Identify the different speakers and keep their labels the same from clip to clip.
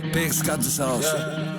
Speaker 1: Big got this all shit.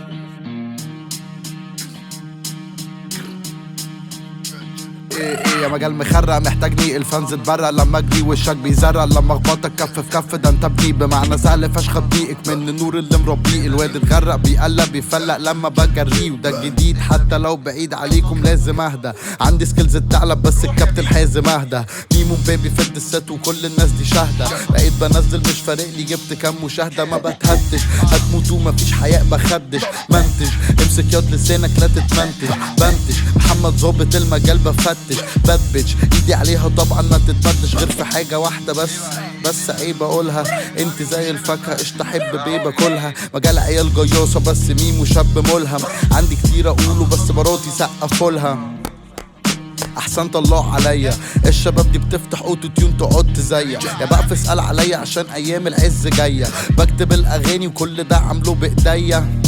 Speaker 2: ايه ايه يا مجال مخرق محتاجني الفانز اتبرق لما اجري وشك بيزرق لما اخبطك كف في كف ده انت ابني بمعنى سهل فشخ بضيقك من النور اللي مربيه الواد اتغرق بيقلب بيفلق لما بجريه وده الجديد حتى لو بعيد عليكم لازم اهدى عندي سكيلز الثعلب بس الكابتن حازم اهدى ميمو بيبي في الدسات وكل الناس دي شاهدة بقيت بنزل مش فارق لي جبت كام مشاهدة ما بتهدش هتموتوا مفيش حياء بخدش منتج امسك ياض لسانك لا تتمنتج بنتج محمد ظابط المجال بفتش بدبج ايدي عليها طبعا ما تتمدش غير في حاجة واحدة بس بس عيب اقولها انت زي الفاكهة قشطة حب بيبة كلها مجال عيال جياصة بس ميمو شاب ملهم عندي كتير اقوله بس مراتي سقفولها احسنت الله عليا الشباب دي بتفتح اوتو تيون تقعد تزيق يا بقى اسال عليا عشان ايام العز جايه بكتب الاغاني وكل ده عامله بايديا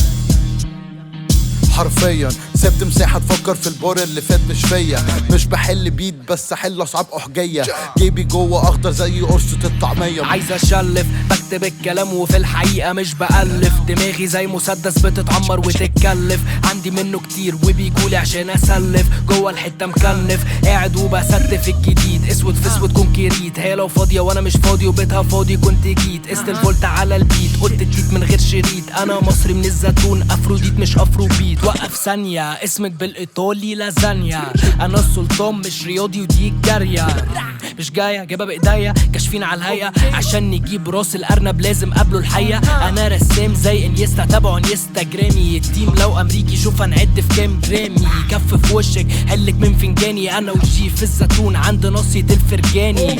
Speaker 2: حرفيا سبت مساحة تفكر في البور اللي فات مش فيا مش بحل بيت بس احل اصعاب احجية جيبي جوه اخضر زي قرصة الطعمية
Speaker 3: عايز اشلف بكتب الكلام وفي الحقيقة مش بألف دماغي زي مسدس بتتعمر وتتكلف عندي منه كتير وبيجولي عشان اسلف جوه الحتة مكلف قاعد وبستف الجديد اسود في اسود كونكريت هي لو فاضية وانا مش فاضي وبيتها فاضي كنت جيت قست الفولت على البيت قلت الديت من غير شريط انا مصري من الزيتون افروديت مش افرو بيت وقف ثانية اسمك بالايطالي لازانيا انا السلطان مش رياضي ودي الجارية مش جاية جايبها بايديا كاشفين على الهيئة عشان نجيب راس الارنب لازم قبله الحية انا رسام زي انيستا تابعوا انيستا جرامي التيم لو امريكي شوف هنعد في كام جرامي كف في وشك حلك من فنجاني انا وجي في الزيتون عند ناصية الفرجاني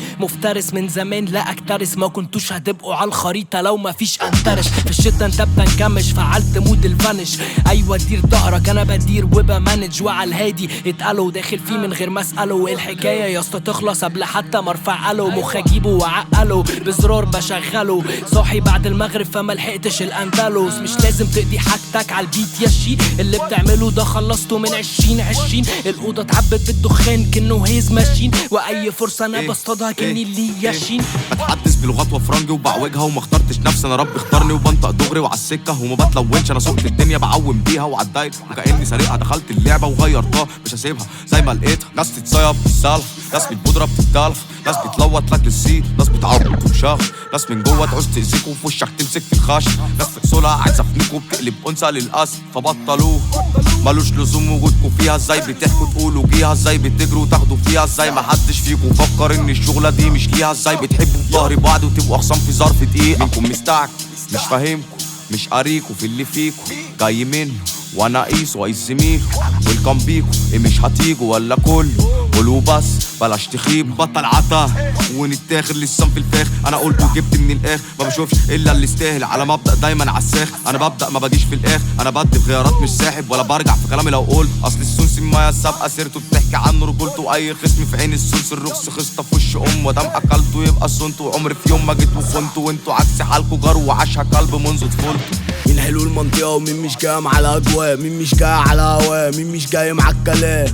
Speaker 3: مفترس من زمان لا اكترس ما كنتوش هتبقوا على الخريطة لو ما فيش انترش في الشتا انت بتنكمش فعلت مود الفانش ايوه دير ظهرك انا بدير وبمانج وعلى الهادي اتقالوا داخل فيه من غير ما اساله ايه الحكايه يا اسطى تخلص قبل حتى ما ارفع قاله مخ اجيبه وعقله بزرار بشغله صاحي بعد المغرب فما لحقتش الاندلس مش لازم تقضي حاجتك على البيت يا شي اللي بتعمله ده خلصته من عشرين عشرين الاوضه اتعبت بالدخان كانه هيز ماشين واي فرصه انا
Speaker 4: إيه؟
Speaker 3: بصطادها كاني
Speaker 4: إيه؟
Speaker 3: اللي ياشين
Speaker 4: بتحدث بلغات وفرنجي وبعوجها وما اخترتش نفسي انا ربي اختارني وبنطق دغري وعلى السكه وما بتلونش انا سوقت الدنيا بعوم بيها وعالدايت وكاني سارقها دخلت اللعبه وغيرتها مش هسيبها زي ما لقيتها ناس تتصيب بالسلف ناس بتبودره بتتدلف ناس بتلوت لك للسير ناس بتعرض وشغل ناس من جوه تعوز تاذيك وفي وشك تمسك في الخشب ناس في اصولها عايزه تفنيك وبتقلب انثى للاسف فبطلوه ملوش لزوم وجودكوا فيها ازاي بتحكوا تقولوا جيها ازاي بتجروا وتاخدوا فيها ازاي ما حدش فيكوا فكر ان الشغله دي مش ليها ازاي بتحبوا في ظهر بعض وتبقوا اخصام في ظرف دقيقه منكم مستعجل مش فاهمكوا مش قاريكوا في اللي فيكوا جاي منه وانا قيس وقيس زميله ويلكم بيكوا ايه مش هتيجوا ولا كله قولوا بس بلاش تخيب بطل عطا ونتاخر للصنف الفاخ انا قلت وجبت من الاخر ما بشوفش الا اللي يستاهل على مبدا دايما عالساخ انا ببدا ما باجيش في الاخر انا بدي في غيارات مش ساحب ولا برجع في كلامي لو قلت اصل السونس ما السابقه سيرته بتحكي عنه رجولته اي خصم في عين السونس الرخص خصته في وش ام ودام اكلته يبقى صنته وعمري في يوم ما جيت وخنته وانتوا عكس حالكوا جار وعاشها كلب منذ طفولته
Speaker 5: مين حلو المنطقة ومين مش جاي على أجواء مين مش جاي على هواه مين مش جاي مع الكلام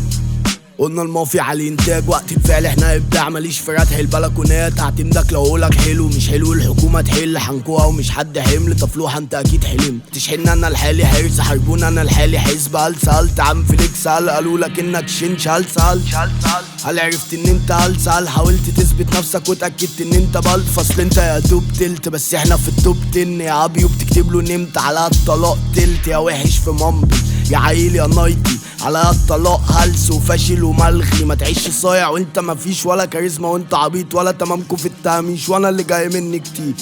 Speaker 5: قلنا المافيا على الانتاج وقت الفعل احنا ابداع ماليش في فتح البلكونات هعتمدك لو اقولك حلو مش حلو الحكومه تحل حنكوها ومش حد حمل طفلوحه انت اكيد حلمت تشحن انا الحالي حرص حاربونا انا الحالي حزب هل سالت عم فيليكس هل قالوا لك انك شنش هل سال هل عرفت ان انت هل سال حاولت تثبت نفسك واتاكدت ان انت بلط فصل انت يا دوب تلت بس احنا في التوب تن يا ابيو بتكتب له نمت على الطلاق تلت يا وحش في مامبل يا عيل يا نايتي على الطلاق هلس وفاشل وملغي ما تعيش صايع وانت مفيش ولا كاريزما وانت عبيط ولا تمامكم في التهميش وانا اللي جاي مني كتير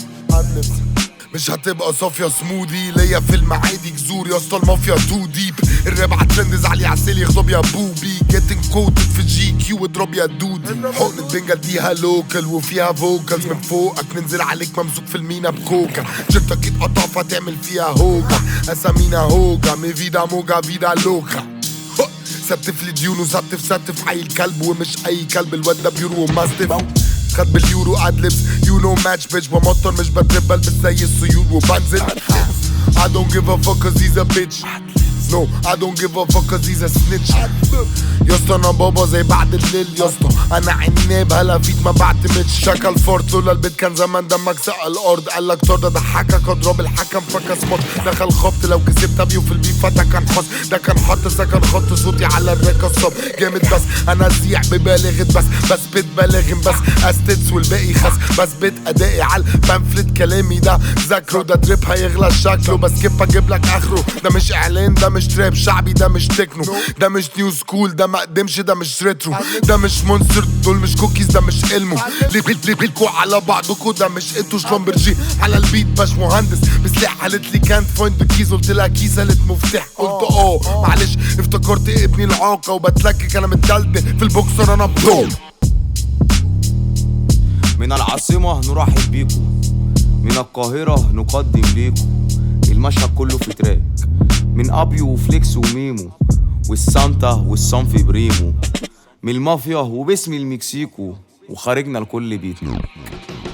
Speaker 6: مش هتبقى صافية سموذي ليا في المعادي جذور يا اسطى المافيا تو ديب الراب هترندز علي عسل يغضب يا بوبي جيتنج كوتد في جي كيو اضرب يا دودي حقنة بنجل ديها لوكال وفيها فوكالز من فوقك ننزل عليك ممسوك في المينا بكوكا شفتك اتقطع فتعمل فيها هوجة اسامينا هوجة مي فيدا موجة فيدا لوكا ستف لي ديون وستف ستف حي الكلب ومش اي كلب الواد ده بيورو وماستف خد باليورو ادلبس يو نو ماتش بيتش بمطر مش بتربل بس زي السيول وبنزل I don't give a fuck cause he's a bitch No, I don't give a fuck cause he's a snitch يا اسطى انا بابا زي بعد الليل يا اسطى انا عناب هلا فيك ما بعتمدش شكل فورت لولا البيت كان زمان دمك سقى الارض قال لك طرد ضحكك اضرب الحكم فكس مط دخل خبط لو كسبت ابيو في البيف ده كان حظ ده كان حط سكن خط صوتي على الريكا الصب جامد بس انا زيع ببالغ بس بس بيت بالغ بس استدس والباقي خس بس بيت ادائي على البامفلت كلامي ده ذاكره ده دريب هيغلى شكله بس كيف اجيب لك اخره ده مش اعلان ده مش تراب شعبي ده مش تكنو ده مش نيو سكول ده ما قدمش ده مش ريترو ده مش مونستر دول مش كوكيز ده مش علمه ليه بيت ليه بيتكوا على بعضكوا ده مش انتوا شلومبرجي على البيت باش مهندس بسلاح قالت لي كانت فايند ذا كيز قلت لها كيس قالت مفتاح قلت اه معلش افتكرت ابني العاقه وبتلكك انا متدلدل في البوكسر انا بضل
Speaker 4: من العاصمة نرحب بيكم من القاهرة نقدم ليكم المشهد كله في تراك من ابيو وفليكس وميمو والسانتا والصنف بريمو من المافيا وباسم المكسيكو وخارجنا لكل بيتنا